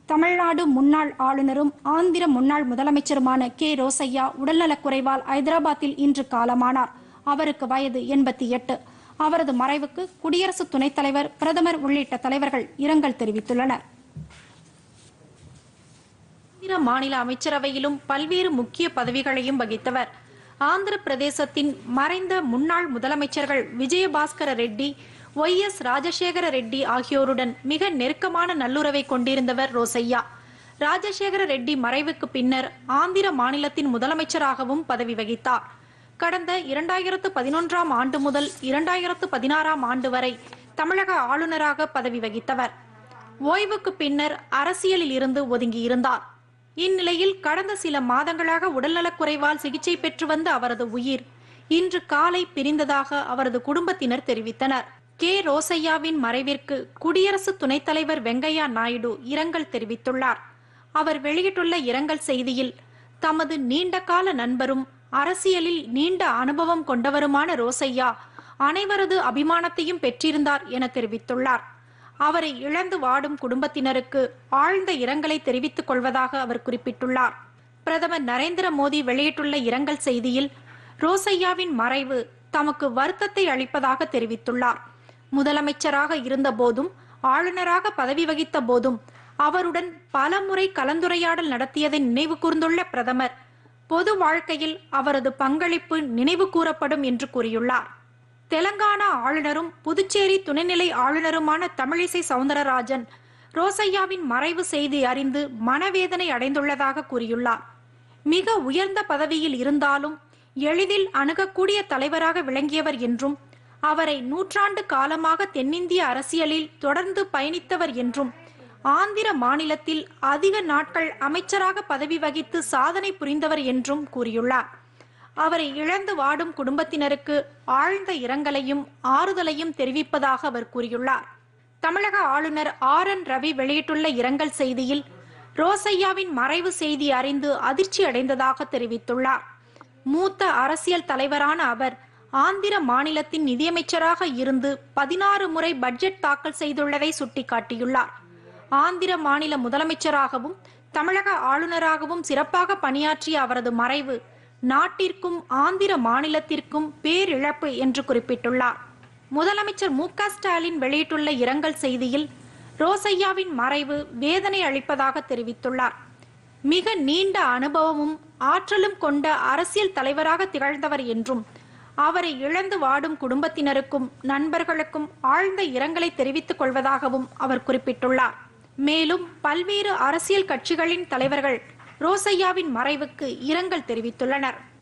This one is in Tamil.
தமிழ்நாடு முன்னாள் ஆளுநரும் ஆந்திர முன்னாள் முதலமைச்சருமான கே ரோசையா உடல்நலக்குறைவால் ஐதராபாத்தில் இன்று காலமானார் அவருக்கு வயது எண்பத்தி எட்டு அவரது மறைவுக்கு குடியரசு துணைத் தலைவர் பிரதமர் உள்ளிட்ட தலைவர்கள் இரங்கல் தெரிவித்துள்ளனர் ஆந்திர மாநில அமைச்சரவையிலும் பல்வேறு முக்கிய பதவிகளையும் வகித்தவர் ஆந்திர பிரதேசத்தின் மறைந்த முன்னாள் முதலமைச்சர்கள் விஜயபாஸ்கர ரெட்டி ஒய் எஸ் ராஜசேகர ரெட்டி ஆகியோருடன் மிக நெருக்கமான நல்லுறவை கொண்டிருந்தவர் ரோசையா ராஜசேகர ரெட்டி மறைவுக்கு பின்னர் ஆந்திர மாநிலத்தின் முதலமைச்சராகவும் பதவி வகித்தார் கடந்த இரண்டாயிரத்து பதினொன்றாம் ஆண்டு முதல் இரண்டாயிரத்து பதினாறாம் ஆண்டு வரை தமிழக ஆளுநராக பதவி வகித்தவர் ஓய்வுக்கு பின்னர் அரசியலில் இருந்து ஒதுங்கியிருந்தார் இந்நிலையில் கடந்த சில மாதங்களாக உடல்நலக்குறைவால் சிகிச்சை பெற்று வந்த அவரது உயிர் இன்று காலை பிரிந்ததாக அவரது குடும்பத்தினர் தெரிவித்தனர் கே ரோசையாவின் மறைவிற்கு குடியரசு துணைத் தலைவர் வெங்கையா நாயுடு இரங்கல் தெரிவித்துள்ளார் அவர் வெளியிட்டுள்ள இரங்கல் செய்தியில் தமது நீண்டகால நண்பரும் அரசியலில் நீண்ட அனுபவம் கொண்டவருமான ரோசையா அனைவரது அபிமானத்தையும் பெற்றிருந்தார் என தெரிவித்துள்ளார் அவரை இழந்து வாடும் குடும்பத்தினருக்கு ஆழ்ந்த இரங்கலை தெரிவித்துக் கொள்வதாக அவர் குறிப்பிட்டுள்ளார் பிரதமர் நரேந்திர மோடி வெளியிட்டுள்ள இரங்கல் செய்தியில் ரோசையாவின் மறைவு தமக்கு வருத்தத்தை அளிப்பதாக தெரிவித்துள்ளார் முதலமைச்சராக இருந்த போதும் ஆளுநராக பதவி வகித்த போதும் அவருடன் பலமுறை கலந்துரையாடல் நினைவு நினைவு கூர்ந்துள்ள பிரதமர் பொது வாழ்க்கையில் அவரது பங்களிப்பு நினைவு கூறப்படும் என்று கூறியுள்ளார் தெலங்கானா ஆளுநரும் புதுச்சேரி துணைநிலை ஆளுநருமான தமிழிசை சவுந்தரராஜன் ரோசையாவின் மறைவு செய்தி அறிந்து மனவேதனை அடைந்துள்ளதாக கூறியுள்ளார் மிக உயர்ந்த பதவியில் இருந்தாலும் எளிதில் அணுகக்கூடிய தலைவராக விளங்கியவர் என்றும் அவரை நூற்றாண்டு காலமாக தென்னிந்திய அரசியலில் தொடர்ந்து பயணித்தவர் என்றும் ஆந்திர மாநிலத்தில் அதிக நாட்கள் அமைச்சராக பதவி வகித்து சாதனை புரிந்தவர் என்றும் கூறியுள்ளார் அவரை இழந்து வாடும் குடும்பத்தினருக்கு ஆழ்ந்த இரங்கலையும் ஆறுதலையும் தெரிவிப்பதாக அவர் கூறியுள்ளார் தமிழக ஆளுநர் ஆர் என் ரவி வெளியிட்டுள்ள இரங்கல் செய்தியில் ரோசையாவின் மறைவு செய்தி அறிந்து அதிர்ச்சி அடைந்ததாக தெரிவித்துள்ளார் மூத்த அரசியல் தலைவரான அவர் ஆந்திர மாநிலத்தின் நிதியமைச்சராக இருந்து பதினாறு முறை பட்ஜெட் தாக்கல் செய்துள்ளதை சுட்டிக்காட்டியுள்ளார் ஆந்திர மாநில முதலமைச்சராகவும் தமிழக ஆளுநராகவும் சிறப்பாக பணியாற்றிய அவரது மறைவு நாட்டிற்கும் ஆந்திர மாநிலத்திற்கும் பேரிழப்பு என்று குறிப்பிட்டுள்ளார் முதலமைச்சர் மு க ஸ்டாலின் வெளியிட்டுள்ள இரங்கல் செய்தியில் ரோசையாவின் மறைவு வேதனை அளிப்பதாக தெரிவித்துள்ளார் மிக நீண்ட அனுபவமும் ஆற்றலும் கொண்ட அரசியல் தலைவராக திகழ்ந்தவர் என்றும் அவரை இழந்து வாடும் குடும்பத்தினருக்கும் நண்பர்களுக்கும் ஆழ்ந்த இரங்கலை தெரிவித்துக் கொள்வதாகவும் அவர் குறிப்பிட்டுள்ளார் மேலும் பல்வேறு அரசியல் கட்சிகளின் தலைவர்கள் ரோசையாவின் மறைவுக்கு இரங்கல் தெரிவித்துள்ளனர்